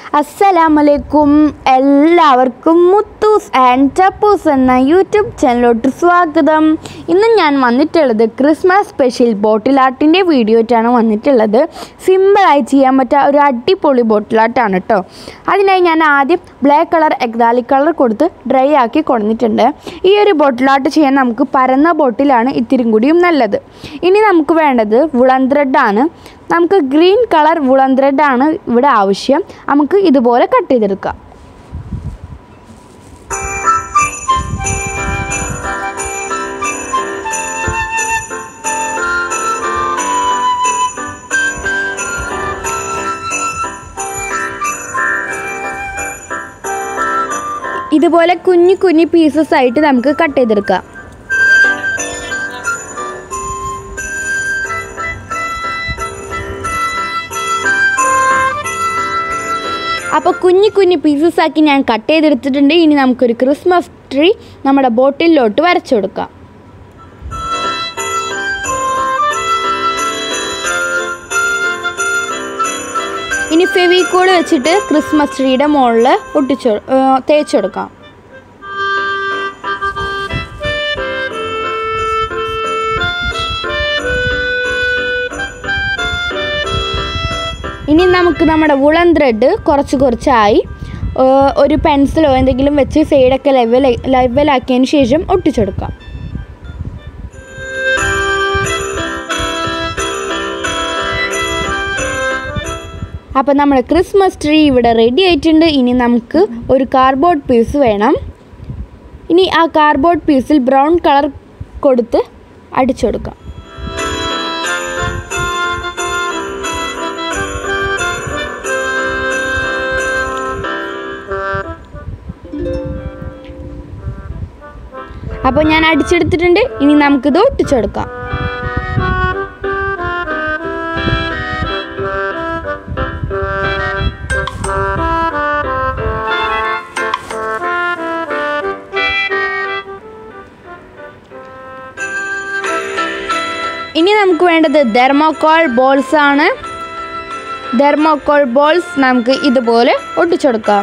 അസ്സലാമലൈക്കും എല്ലാവർക്കും മുത്തൂസ് ആൻഡ് ചപ്പൂസ് എന്ന യൂട്യൂബ് ചാനലിലോട്ട് സ്വാഗതം ഇന്ന് ഞാൻ വന്നിട്ടുള്ളത് ക്രിസ്മസ് സ്പെഷ്യൽ ബോട്ടിൽ ആർട്ടിൻ്റെ വീഡിയോ ആയിട്ടാണ് വന്നിട്ടുള്ളത് സിമ്പിളായി ചെയ്യാൻ പറ്റിയ ഒരു അടിപൊളി ബോട്ടിൽ ആർട്ടാണ് കേട്ടോ അതിനായി ഞാൻ ആദ്യം ബ്ലാക്ക് കളർ എഗ്ദാലിക് കളർ കൊടുത്ത് ഡ്രൈ ആക്കി കൊടുത്തിട്ടുണ്ട് ഈ ഒരു ബോട്ടിൽ ആർട്ട് ചെയ്യാൻ നമുക്ക് പരന്ന ബോട്ടിലാണ് ഇത്തിരി കൂടിയും നല്ലത് ഇനി നമുക്ക് വേണ്ടത് വുളൻ ത്രെഡാണ് നമുക്ക് ഗ്രീൻ കളർ വുളൻ ത്രെഡാണ് ഇവിടെ ആവശ്യം നമുക്ക് ഇതുപോലെ കട്ട് ചെയ്തെടുക്കാം ഇതുപോലെ കുഞ്ഞു കുഞ്ഞു പീസസ് ആയിട്ട് നമുക്ക് കട്ട് ചെയ്തെടുക്കാം അപ്പോൾ കുഞ്ഞു കുഞ്ഞു പീസസ് ആക്കി ഞാൻ കട്ട് ചെയ്തെടുത്തിട്ടുണ്ട് ഇനി നമുക്കൊരു ക്രിസ്മസ് ട്രീ നമ്മുടെ ബോട്ടിലോട്ട് വരച്ചു കൊടുക്കാം ഇനി ഫെവിക്കോഡ് വെച്ചിട്ട് ക്രിസ്മസ് ട്രീയുടെ മുകളിൽ ഒട്ടിച്ചു തേച്ച് കൊടുക്കാം ഇനി നമുക്ക് നമ്മുടെ വുളൻ ത്രെഡ് കുറച്ച് കുറച്ചായി ഏഹ്, ഒരു പെൻസിലോ എന്തെങ്കിലും വെച്ച് സൈഡൊക്കെ ലെവൽ ലെവലാക്കിയതിന് ശേഷം ഒട്ടിച്ചെടുക്കാം അപ്പോൾ നമ്മുടെ ക്രിസ്മസ് ട്രീ ഇവിടെ റെഡി ആയിട്ടുണ്ട് ഇനി നമുക്ക് ഒരു കാർഡ്ബോർഡ് പീസ് വേണം ഇനി ആ കാർഡ്ബോർഡ് പീസിൽ ബ്രൗൺ കളർ കൊടുത്ത് അടിച്ചു കൊടുക്കാം അപ്പോൾ ഞാൻ അടിച്ചെടുത്തിട്ടുണ്ട് ഇനി നമുക്കിത് ഒട്ടിച്ചെടുക്കാം ഇനി നമുക്ക് വേണ്ടത് തെർമോക്കോൾ ബോൾസ് ആണ് തെർമോക്കോൾ ബോൾസ് നമുക്ക് ഇതുപോലെ ഒട്ടിച്ചെടുക്കാം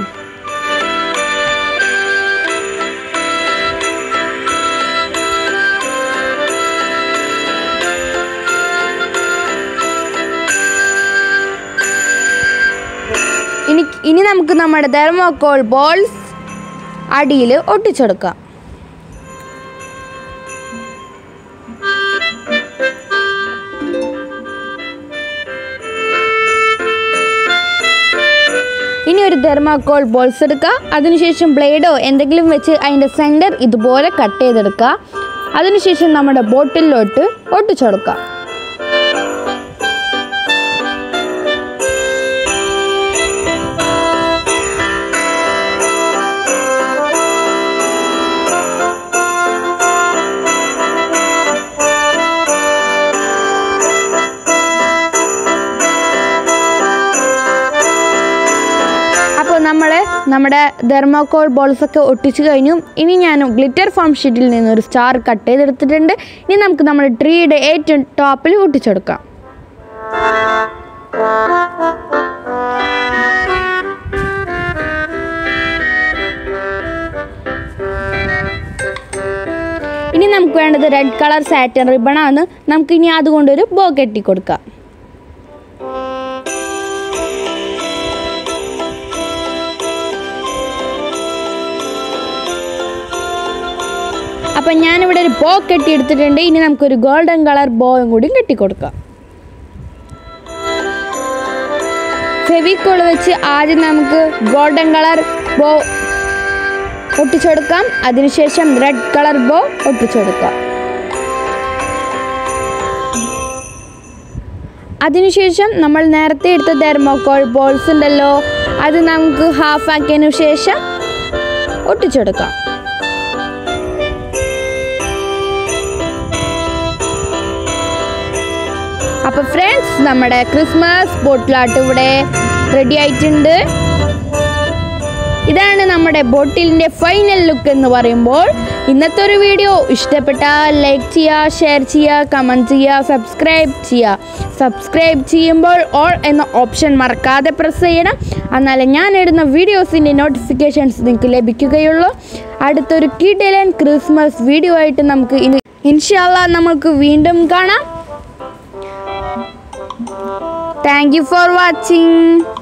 ഇനി ഇനി നമുക്ക് നമ്മുടെ തെർമോക്കോൾ ബോൾസ് അടിയിൽ ഒട്ടിച്ചെടുക്കാം ഇനി ഒരു തെർമാക്കോൾ ബോൾസ് എടുക്കുക അതിനുശേഷം ബ്ലേഡോ എന്തെങ്കിലും വെച്ച് അതിൻ്റെ സെൻറ്റർ ഇതുപോലെ കട്ട് ചെയ്തെടുക്കുക അതിനുശേഷം നമ്മുടെ ബോട്ടിലോട്ട് ഒട്ടിച്ചെടുക്കുക അപ്പോൾ നമ്മൾ നമ്മുടെ തെർമോക്കോൾ ബോൾസ് ഒക്കെ ഒട്ടിച്ചു കഴിഞ്ഞു ഇനി ഞാൻ ഗ്ലിറ്റർ ഫോം ഷീറ്റിൽ നിന്ന് ഒരു സ്റ്റാർ കട്ട് ചെയ്തെടുത്തിട്ടുണ്ട് ഇനി നമുക്ക് നമ്മുടെ ട്രീയുടെ ഏറ്റവും ടോപ്പിൽ ഒട്ടിച്ചെടുക്കാം ഇനി നമുക്ക് വേണ്ടത് റെഡ് കളർ സാറ്റൻ റിബണാണ് നമുക്ക് ഇനി അതുകൊണ്ടൊരു ബോ കെട്ടി കൊടുക്കാം അപ്പം ഞാനിവിടെ ഒരു ബോ കെട്ടി എടുത്തിട്ടുണ്ട് ഇനി നമുക്കൊരു ഗോൾഡൻ കളർ ബോയും കൂടി കെട്ടിക്കൊടുക്കാം ഫെവിക്കോൾ വെച്ച് ആദ്യം നമുക്ക് ഗോൾഡൻ കളർ ബോ ഒട്ടിച്ചെടുക്കാം അതിനുശേഷം റെഡ് കളർ ബോ ഒട്ടിച്ചെടുക്കാം അതിനുശേഷം നമ്മൾ നേരത്തെ എടുത്ത തെർമോക്കോൾ ബോൾസ് ഉണ്ടല്ലോ അത് നമുക്ക് ഹാഫ് ആക്കിയതിനു ശേഷം ഒട്ടിച്ചെടുക്കാം അപ്പോൾ ഫ്രണ്ട്സ് നമ്മുടെ ക്രിസ്മസ് ബോട്ടിലാട്ട് ഇവിടെ റെഡി ആയിട്ടുണ്ട് ഇതാണ് നമ്മുടെ ബോട്ടിലിൻ്റെ ഫൈനൽ ലുക്ക് എന്ന് പറയുമ്പോൾ ഇന്നത്തെ ഒരു വീഡിയോ ഇഷ്ടപ്പെട്ടാൽ ലൈക്ക് ചെയ്യുക ഷെയർ ചെയ്യുക കമൻറ്റ് ചെയ്യുക സബ്സ്ക്രൈബ് ചെയ്യുക സബ്സ്ക്രൈബ് ചെയ്യുമ്പോൾ ഓൾ എന്ന ഓപ്ഷൻ മറക്കാതെ പ്രസ് ചെയ്യണം എന്നാലേ ഞാൻ ഇടുന്ന വീഡിയോസിൻ്റെ നോട്ടിഫിക്കേഷൻസ് നിങ്ങൾക്ക് ലഭിക്കുകയുള്ളൂ അടുത്തൊരു കിഡിലൻ ക്രിസ്മസ് വീഡിയോ ആയിട്ട് നമുക്ക് ഇനി ഇൻഷാല്ല നമുക്ക് വീണ്ടും കാണാം താങ്ക് യു ഫോർ വാച്ചിങ്